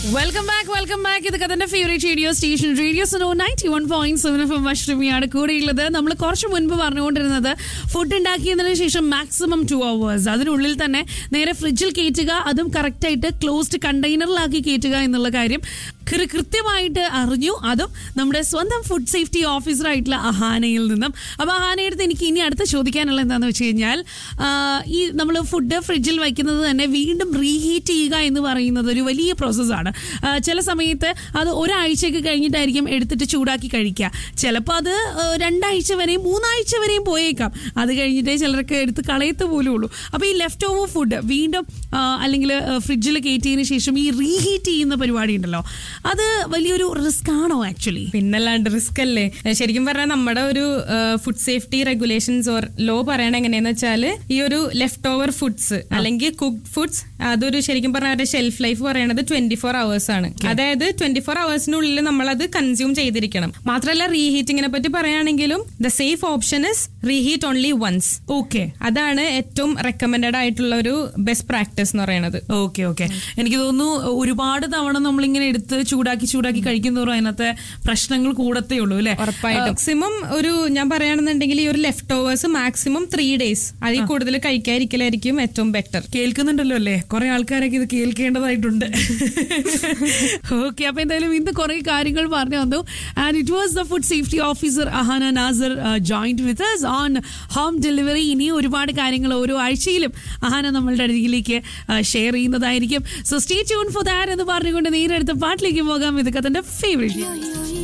welcome back welcome back ഇത് കഥന്റെ favourite radio station radio so ninety one point seven F M അഷ്ടമിയാണ് കൂടെയുള്ളത് നമ്മൾ കുറച്ച് മുൻപ് പറഞ്ഞുകൊണ്ടിരുന്നത് ഫുഡ് ഉണ്ടാക്കിയതിനു ശേഷം മാക്സിമം ടു അവേഴ്സ് അതിനുള്ളിൽ തന്നെ നേരെ ഫ്രിഡ്ജിൽ കയറ്റുക അതും കറക്റ്റായിട്ട് ക്ലോസ്ഡ് കണ്ടെയ്നറിലാക്കി കയറ്റുക എന്നുള്ള കാര്യം കൃ- കൃത്യമായിട്ട് അറിഞ്ഞു അതും നമ്മുടെ സ്വന്തം ഫുഡ് സേഫ്റ്റി ഓഫീസറായിട്ടുള്ള അഹാനയിൽ നിന്നും അപ്പോൾ അഹാനയുടെ അടുത്ത് എനിക്ക് ഇനി അടുത്ത് ചോദിക്കാനുള്ള എന്താണെന്ന് വെച്ച് കഴിഞ്ഞാൽ ആ, ഈ നമ്മൾ ഫുഡ് ഫ്രിഡ്ജിൽ വയ്ക്കുന്നത് തന്നെ വീണ്ടും റീഹീറ്റ് ചെയ്യുക എന്ന് പറയുന്നത് ഒരു വലിയ പ്രോസസ്സാണ് ചില സമയത്ത് അത് ഒരാഴ്ചയൊക്കെ കഴിഞ്ഞിട്ടായിരിക്കും എടുത്തിട്ട് ചൂടാക്കി കഴിക്കുക ചിലപ്പോൾ അത് ആ, രണ്ടാഴ്ച വരെയും മൂന്നാഴ്ച വരെയും പോയേക്കാം അത് കഴിഞ്ഞിട്ടേ ചിലർക്ക് എടുത്ത് കളയത്ത് പോലും ഉള്ളൂ അപ്പോൾ ഈ ലെഫ്റ്റ് ഓവർ ഫുഡ് വീണ്ടും അല്ലെങ്കിൽ ഫ്രിഡ്ജിൽ കയറ്റിയതിന് ശേഷം ഈ റീഹീറ്റ് ചെയ്യുന്ന പരിപാടി ഉണ്ടല്ലോ അത് വലിയൊരു റിസ്ക് ആണോ ആക്ച്വലി പിന്നല്ലാണ്ട് റിസ്ക് അല്ലേ ഏ, ശരിക്കും പറഞ്ഞാൽ നമ്മുടെ ഒരു food safety regulations or law പറയണ എങ്ങനെയാന്ന് വെച്ചാല് ഈ ഒരു ലെഫ്റ്റ് ഓവർ ഫുഡ്സ് അല്ലെങ്കിൽ കുക്ക്ഡ് ഫുഡ്സ് അതൊരു ശരിക്കും പറഞ്ഞാൽ അവരുടെ ഷെൽഫ് ലൈഫ് പറയണത് ട്വന്റി ഫോർ അവേഴ്സ് ആണ് അതായത് ട്വന്റി ഫോർ അവേഴ്സിനുള്ളിൽ നമ്മൾ അത് കൺസ്യൂം ചെയ്തിരിക്കണം മാത്രമല്ല റീഹീറ്റിങ്ങിനെ പറ്റി പറയുകയാണെങ്കിലും the safe option is reheat only once okay അതാണ് ഏറ്റവും റെക്കമെൻഡഡ് ആയിട്ടുള്ള ഒരു ബെസ്റ്റ് പ്രാക്ടീസ് എന്ന് പറയുന്നത് ഓക്കെ ഓക്കെ എനിക്ക് തോന്നുന്നു ഒരുപാട് തവണ നമ്മളിങ്ങനെ എടുത്ത് ചൂടാക്കി ചൂടാക്കി കഴിക്കുന്നതോറും അതിനകത്തെ പ്രശ്നങ്ങൾ കൂടത്തേ ഉള്ളൂ അല്ലെ ഉറപ്പായിട്ടും മാക്സിമം ഒരു ഞാൻ പറയുകയാണെന്നുണ്ടെങ്കിൽ ഈ ഒരു leftovers maximum three days അതിൽ കൂടുതൽ കഴിക്കാതിരിക്കലായിരിക്കും ഏറ്റവും ബെറ്റർ കേൾക്കുന്നുണ്ടല്ലോ അല്ലേ കുറെ ആൾക്കാരൊക്കെ ഇത് കേൾക്കേണ്ടതായിട്ടുണ്ട് ഓക്കെ അപ്പൊ എന്തായാലും ഇന്ന് കുറെ കാര്യങ്ങൾ പറഞ്ഞു വന്നു and it was the food safety officer Ahana Nasar joined with on home delivery ഇനി ഒരുപാട് കാര്യങ്ങൾ ഓരോ ആഴ്ചയിലും അഹാന നമ്മളുടെ അരികിലേക്ക് ഷെയർ ചെയ്യുന്നതായിരിക്കും so stay tune for that എന്ന് പറഞ്ഞുകൊണ്ട് നേരെ അടുത്ത പാട്ടിലേക്ക് പോകാം ഇതൊക്കെ തന്റെ ഫേവറേറ്റ്